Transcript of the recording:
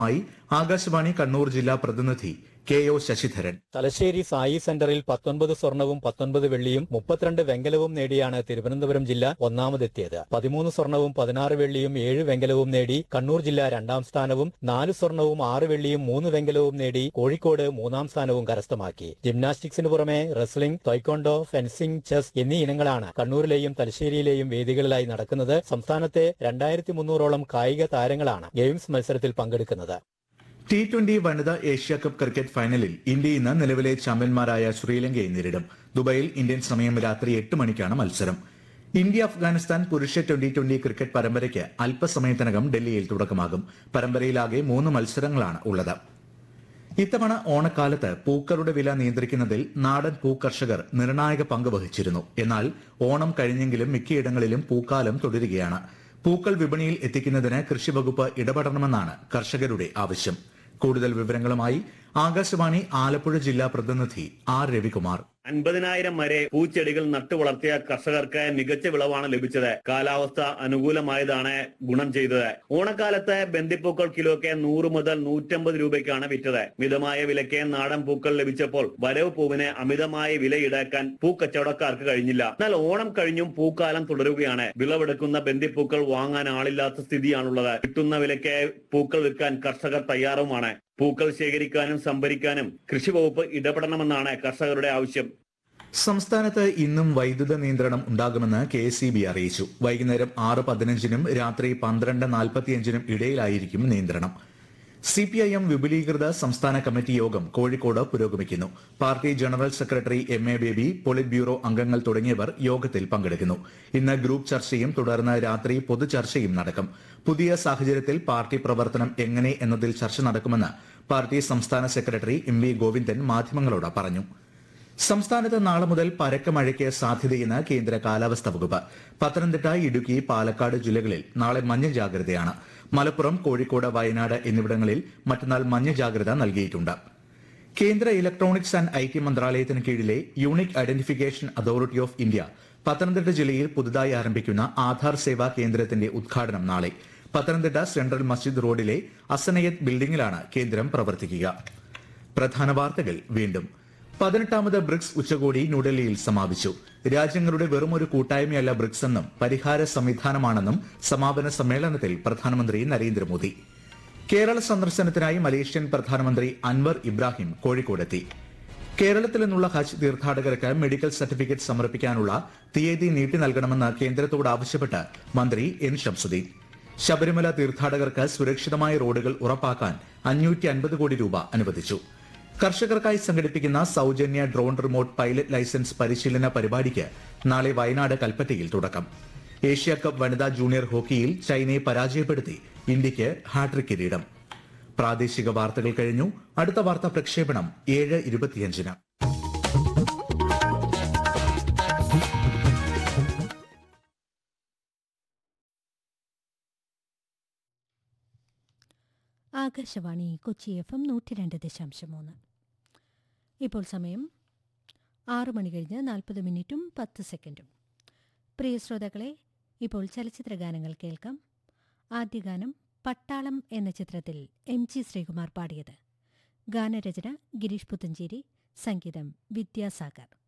ായി ആകാശവാണി കണ്ണൂർ ജില്ലാ പ്രതിനിധി കെ ഒ ശശിധരൻ തലശ്ശേരി സായി സെന്ററിൽ പത്തൊൻപത് സ്വർണവും പത്തൊൻപത് വെള്ളിയും മുപ്പത്തിരണ്ട് വെങ്കലവും നേടിയാണ് തിരുവനന്തപുരം ജില്ല ഒന്നാമതെത്തിയത് പതിമൂന്ന് സ്വർണവും പതിനാറ് വെള്ളിയും ഏഴ് വെങ്കലവും നേടി കണ്ണൂർ ജില്ല രണ്ടാം സ്ഥാനവും നാല് സ്വർണവും ആറ് വെള്ളിയും മൂന്ന് വെങ്കലവും നേടി കോഴിക്കോട് മൂന്നാം സ്ഥാനവും കരസ്ഥമാക്കി ജിംനാസ്റ്റിക്സിന് പുറമെ റെസ്ലിംഗ് ടൈക്കോണ്ടോ ഫെൻസിംഗ് ചെസ് എന്നീ ഇനങ്ങളാണ് കണ്ണൂരിലെയും തലശ്ശേരിയിലെയും വേദികളിലായി നടക്കുന്നത് സംസ്ഥാനത്തെ രണ്ടായിരത്തി മുന്നൂറോളം കായിക താരങ്ങളാണ് ഗെയിംസ് മത്സരത്തിൽ പങ്കെടുക്കുന്നത് ടി ട്വന്റി വനിതാ ഏഷ്യ കപ്പ് ക്രിക്കറ്റ് ഫൈനലിൽ ഇന്ത്യ ഇന്ന് നിലവിലെ ചാമ്പ്യന്മാരായ ശ്രീലങ്കയെ നേരിടും ദുബായിൽ ഇന്ത്യൻ സമയം രാത്രി എട്ട് മണിക്കാണ് മത്സരം ഇന്ത്യ അഫ്ഗാനിസ്ഥാൻ പുരുഷ ട്വന്റി ട്വന്റി ക്രിക്കറ്റ് പരമ്പരയ്ക്ക് അല്പസമയത്തിനകം ഡൽഹിയിൽ തുടക്കമാകും പരമ്പരയിലാകെ മൂന്ന് മത്സരങ്ങളാണ് ഉള്ളത് ഇത്തവണ ഓണക്കാലത്ത് പൂക്കളുടെ വില നിയന്ത്രിക്കുന്നതിൽ നാടൻ പൂക്കർഷകർ നിർണായക പങ്ക് വഹിച്ചിരുന്നു എന്നാൽ ഓണം കഴിഞ്ഞെങ്കിലും മിക്കയിടങ്ങളിലും പൂക്കാലം തുടരുകയാണ് പൂക്കൾ വിപണിയിൽ എത്തിക്കുന്നതിന് കൃഷിവകുപ്പ് ഇടപെടണമെന്നാണ് കർഷകരുടെ ആവശ്യം കൂടുതൽ വിവരങ്ങളുമായി ആകാശവാണി ആലപ്പുഴ ജില്ലാ പ്രതിനിധി ആർ രവികുമാർ അൻപതിനായിരം വരെ പൂച്ചെടികൾ നട്ടു വളർത്തിയ കർഷകർക്ക് മികച്ച വിളവാണ് ലഭിച്ചത് കാലാവസ്ഥ അനുകൂലമായതാണ് ഗുണം ചെയ്തത് ഓണക്കാലത്ത് ബന്ദിപ്പൂക്കൾ കിലോയ്ക്ക് നൂറ് മുതൽ നൂറ്റമ്പത് രൂപയ്ക്കാണ് വിറ്റത് മിതമായ വിലയ്ക്ക് നാടൻ പൂക്കൾ ലഭിച്ചപ്പോൾ വരവ് പൂവിന് അമിതമായ വില ഈടാക്കാൻ പൂക്കച്ചവടക്കാർക്ക് കഴിഞ്ഞില്ല എന്നാൽ ഓണം കഴിഞ്ഞും പൂക്കാലം തുടരുകയാണ് വിളവെടുക്കുന്ന ബന്ദിപ്പൂക്കൾ വാങ്ങാൻ ആളില്ലാത്ത സ്ഥിതിയാണുള്ളത് കിട്ടുന്ന വിലയ്ക്ക് പൂക്കൾ വിൽക്കാൻ കർഷകർ തയ്യാറുമാണ് പൂക്കൾ ശേഖരിക്കാനും സംഭരിക്കാനും കൃഷി വകുപ്പ് ഇടപെടണമെന്നാണ് കർഷകരുടെ ആവശ്യം സംസ്ഥാനത്ത് ഇന്നും വൈദ്യുത നിയന്ത്രണം ഉണ്ടാകുമെന്ന് കെ എസ് അറിയിച്ചു വൈകുന്നേരം ആറ് പതിനഞ്ചിനും രാത്രി പന്ത്രണ്ട് നാൽപ്പത്തിയഞ്ചിനും ഇടയിലായിരിക്കും നിയന്ത്രണം സി പി ഐ എം വിപുലീകൃത സംസ്ഥാന കമ്മിറ്റി യോഗം കോഴിക്കോട് പുരോഗമിക്കുന്നു പാർട്ടി general secretary M A Baby polit bureau അംഗങ്ങൾ തുടങ്ങിയവർ യോഗത്തിൽ പങ്കെടുക്കുന്നു ഇന്ന് ഗ്രൂപ്പ് ചർച്ചയും തുടർന്ന് രാത്രി പൊതുചർച്ചയും നടക്കും പുതിയ സാഹചര്യത്തിൽ പാർട്ടി പ്രവർത്തനം എങ്ങനെ എന്നതിൽ ചർച്ച നടക്കുമെന്ന് പാർട്ടി സംസ്ഥാന സെക്രട്ടറി എം വി ഗോവിന്ദൻ മാധ്യമങ്ങളോട് പറഞ്ഞു സംസ്ഥാനത്ത് നാളെ മുതൽ പരക്ക മഴയ്ക്ക് സാധ്യതയെന്ന് കേന്ദ്ര കാലാവസ്ഥാ വകുപ്പ് പത്തനംതിട്ട ഇടുക്കി പാലക്കാട് ജില്ലകളിൽ നാളെ മഞ്ഞ ജാഗ്രതയാണ് മലപ്പുറം കോഴിക്കോട് വയനാട് എന്നിവിടങ്ങളിൽ മറ്റന്നാൾ മഞ്ഞ ജാഗ്രത നൽകിയിട്ടുണ്ട് കേന്ദ്ര ഇലക്ട്രോണിക്സ് ആൻഡ് ഐ ടി മന്ത്രാലയത്തിന് കീഴിലെ unique identification authority of India Pathanamthitta ജില്ലയിൽ പുതുതായി ആരംഭിക്കുന്ന ആധാർ സേവാ കേന്ദ്രത്തിന്റെ ഉദ്ഘാടനം നാളെ പത്തനംതിട്ട സെൻട്രൽ മസ്ജിദ് റോഡിലെ അസനയത്ത് ബിൽഡിംഗിലാണ് കേന്ദ്രം പ്രവർത്തിക്കുക പ്രധാന വാർത്തകൾ വീണ്ടും പതിനെട്ടാമത് ബ്രിക്സ് ഉച്ചകോടി ന്യൂഡൽഹിയിൽ സമാപിച്ചു രാജ്യങ്ങളുടെ വെറുമൊരു കൂട്ടായ്മയല്ല ബ്രിക്സ് എന്നും പരിഹാര സംവിധാനമാണെന്നും സമാപന സമ്മേളനത്തിൽ പ്രധാനമന്ത്രി നരേന്ദ്രമോദി കേരള സന്ദർശനത്തിനായി മലേഷ്യൻ പ്രധാനമന്ത്രി അൻവർ ഇബ്രാഹിം കോഴിക്കോടെത്തി കേരളത്തിൽ നിന്നുള്ള ഹജ്ജ് തീർത്ഥാടകർക്ക് മെഡിക്കൽ സർട്ടിഫിക്കറ്റ് സമർപ്പിക്കാനുള്ള തീയതി നീട്ടി നൽകണമെന്ന് കേന്ദ്രത്തോട് ആവശ്യപ്പെട്ട് മന്ത്രി എൻ ഷംസുദ്ദീൻ ശബരിമല തീർത്ഥാടകർക്ക് സുരക്ഷിതമായ റോഡുകൾ ഉറപ്പാക്കാൻ അഞ്ഞൂറ്റി അൻപത് കോടി രൂപ അനുവദിച്ചു കർഷകർക്കായി സംഘടിപ്പിക്കുന്ന സൗജന്യ ഡ്രോൺ റിമോട്ട് പൈലറ്റ് ലൈസൻസ് പരിശീലന പരിപാടിക്ക് നാളെ വയനാട് കൽപ്പറ്റയിൽ തുടക്കം ഏഷ്യ കപ്പ് വനിതാ ജൂനിയർ ഹോക്കിയിൽ ചൈനയെ പരാജയപ്പെടുത്തി ഇന്ത്യയ്ക്ക് ഹാട്രിക് കിരീടം പ്രാദേശിക വാർത്തകൾ കഴിഞ്ഞു അടുത്ത വാർത്താ പ്രക്ഷേപണം ഏഴ് ഇരുപത്തിയഞ്ചിന് ആകാശവാണി കൊച്ചി എഫ് എം നൂറ്റി രണ്ട് ദശാംശം മൂന്ന് ഇപ്പോൾ സമയം ആറു മണി കഴിഞ്ഞ് നാൽപ്പത് മിനിറ്റും പത്ത് സെക്കൻഡും പ്രിയ ശ്രോതാക്കളെ ഇപ്പോൾ ചലച്ചിത്ര ഗാനങ്ങൾ കേൾക്കാം ആദ്യ ഗാനം പട്ടാളം എന്ന ചിത്രത്തിൽ എം ജി ശ്രീകുമാർ പാടിയത് ഗാനരചന ഗിരീഷ് പുത്തഞ്ചേരി സംഗീതം വിദ്യാസാഗർ